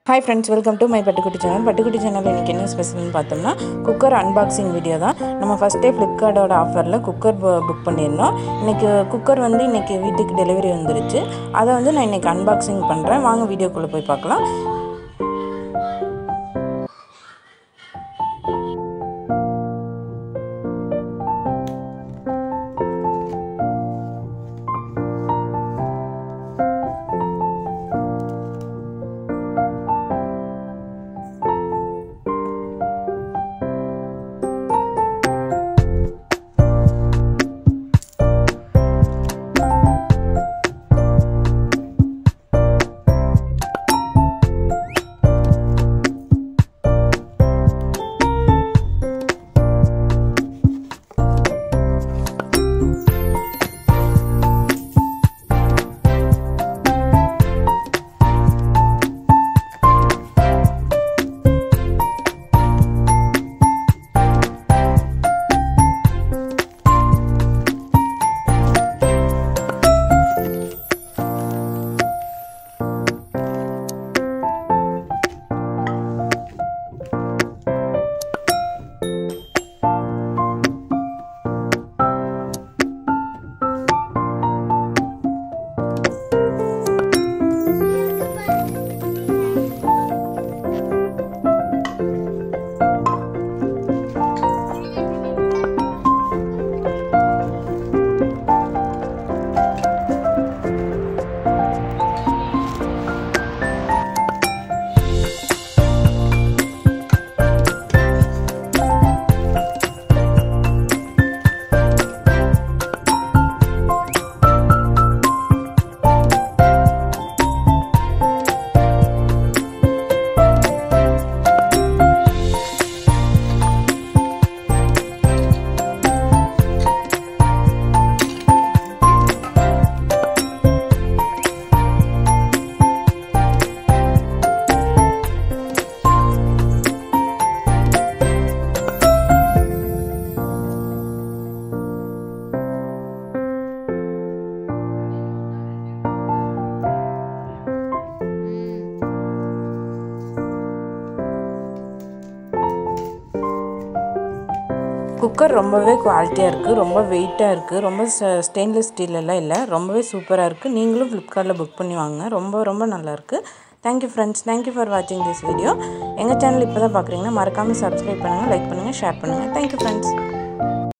hi friends welcome to my Pattukutti channel Pattukutti channel இன்றைக்கி என்ன ஸ்பெஷல்னு பார்த்தோம்னா குக்கர் அன்பாக்சிங் வீடியோ தான் நம்ம ஃபஸ்ட்டே ஃப்ளிப்கார்ட்டோட ஆஃபரில் குக்கர் புக் பண்ணியிருந்தோம் இன்றைக்கி குக்கர் வந்து இன்றைக்கி வீட்டுக்கு டெலிவரி வந்துருச்சு அதை வந்து நான் இன்றைக்கி அன்பாக்சிங் பண்ணுறேன் வாங்க வீடியோக்குள்ளே போய் பார்க்கலாம் குக்கர் ரொம்பவே குவாலிட்டியாக இருக்குது ரொம்ப வெயிட்டாக இருக்குது ரொம்ப ஸ்டெயின்லெஸ் ஸ்டீலெல்லாம் இல்லை ரொம்பவே சூப்பராக இருக்குது நீங்களும் ஃப்ளிப்கார்ட்டில் புக் பண்ணி வாங்க ரொம்ப ரொம்ப நல்லாயிருக்கு தேங்க்யூ ஃப்ரெண்ட்ஸ் தேங்க்யூ ஃபார் வாட்சிங் திஸ் வீடியோ எங்கள் சேனல் இப்போ தான் பார்க்குறீங்கன்னா மறக்காமல் சப்ஸ்கிரைப் பண்ணுங்கள் லைக் பண்ணுங்கள் ஷேர் பண்ணுங்கள் தேங்க்யூ ஃப்ரெண்ட்ஸ்